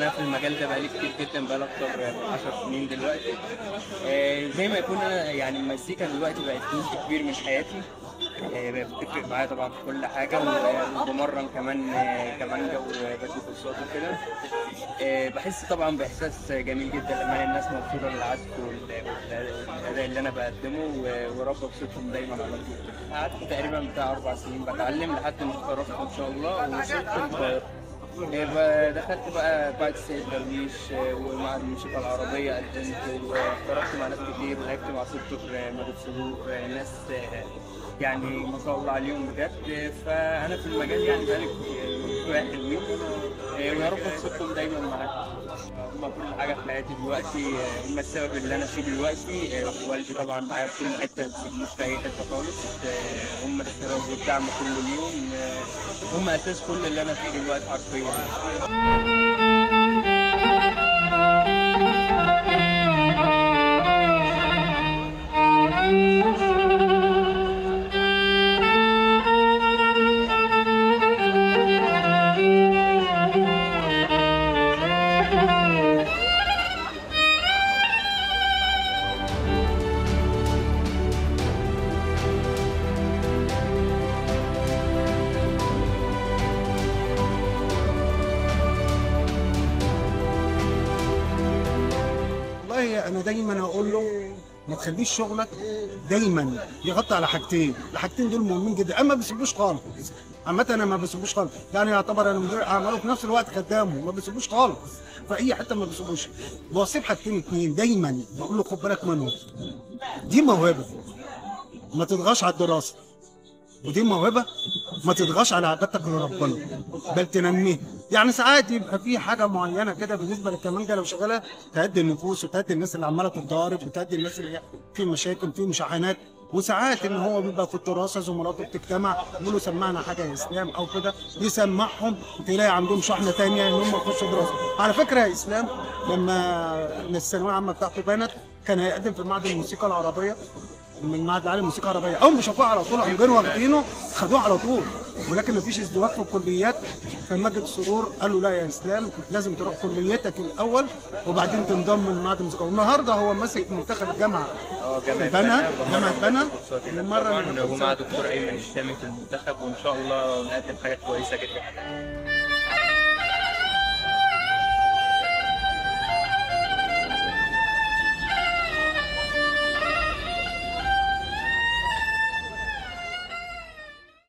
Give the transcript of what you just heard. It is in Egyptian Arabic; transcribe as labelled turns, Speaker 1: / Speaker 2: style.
Speaker 1: انا في المجال ده بقالي كتير جدا بقالي اكتر من 10 سنين دلوقتي آه، زي ما يكون انا يعني المزيكا دلوقتي بقت جزء كبير من حياتي آه، بقت بتفرق معايا طبعا في كل حاجه و- وبمرن كمان آه، كمانجا وبدي كورسات وكده آه، بحس طبعا باحساس جميل جدا لما الاقي الناس مبسوطه بالعزف وال- وال- والاداء اللي انا بقدمه و- ورب بصوتهم دايما على طول قعدت تقريبا بتاع اربع سنين بتعلم لحد ما اتخرجت ان شاء الله ووصلت القاهره آه، ب- دخلت بقى بعد السيد درويش آه، ومع الموسيقى العربية قدمت واشتركت مع ناس كتير ولعبت مع دكتور مجد صدوق آه، ناس آه، يعني ما شاء الله عليهم بجد آه، فأنا في المجال يعني بقالي شوية حلوين آه، ويا رب أبسطكم دايما معاكم هم كل حاجة في حياتي دلوقتي آه، هم السبب اللي أنا فيه دلوقتي آه، والدي طبعا معايا في كل حتة مش في أي حتة خالص آه، هم السبب والدعم كل يوم آه، هم أساس كل اللي أنا فيه دلوقتي حرفيا
Speaker 2: والله انا دايما اقول له ما تخليش شغلك دايما يغطي على حاجتين الحاجتين دول مهمين جدا اما ما بيسيبوش خالص عامة انا ما بيسيبوش خالص يعني يعتبر انا مدير اعمال وفي نفس الوقت خدامه ما بيسيبوش خالص في اي حته ما بيسيبوش بوصيب حاجتين اتنين دايما بقول له خد بالك منهم دي موهبه ما تضغطش على الدراسه ودي موهبه ما تضغطش على عبادتك لربنا بل تنميها يعني ساعات يبقى في حاجه معينه كده بالنسبه للكمانجه لو شغاله تهدي النفوس وتهدي الناس اللي عماله تتضارب وتهدي الناس اللي في مشاكل في مشاحنات وساعات ان هو بيبقى في الدراسه زملاته بتجتمع يقولوا سمعنا حاجه يا اسلام او كده يسمعهم تلاقي عندهم شحنه تانية ان هم يخشوا دراسه على فكره يا اسلام لما الثانويه العامه بتاعته بانت كان هيقدم في معهد الموسيقى العربيه من معهد العالي للموسيقى العربيه اول ما شافوه على طول قاموا جايين واخدينه خدوه على طول ولكن ما فيش ازدواج في الكليات فماجد سرور قال له لا يا اسلام لازم تروح كليتك الاول وبعدين تنضم لمعهد الموسيقى والنهارده هو ماسك منتخب الجامعه
Speaker 1: اه جامعة
Speaker 2: بنا
Speaker 1: بنا
Speaker 2: جامعه بنا
Speaker 1: المرة
Speaker 2: المره
Speaker 1: ومع دكتور أيمن الشامي في المنتخب وإن شاء الله نقدم حاجات كويسة جدا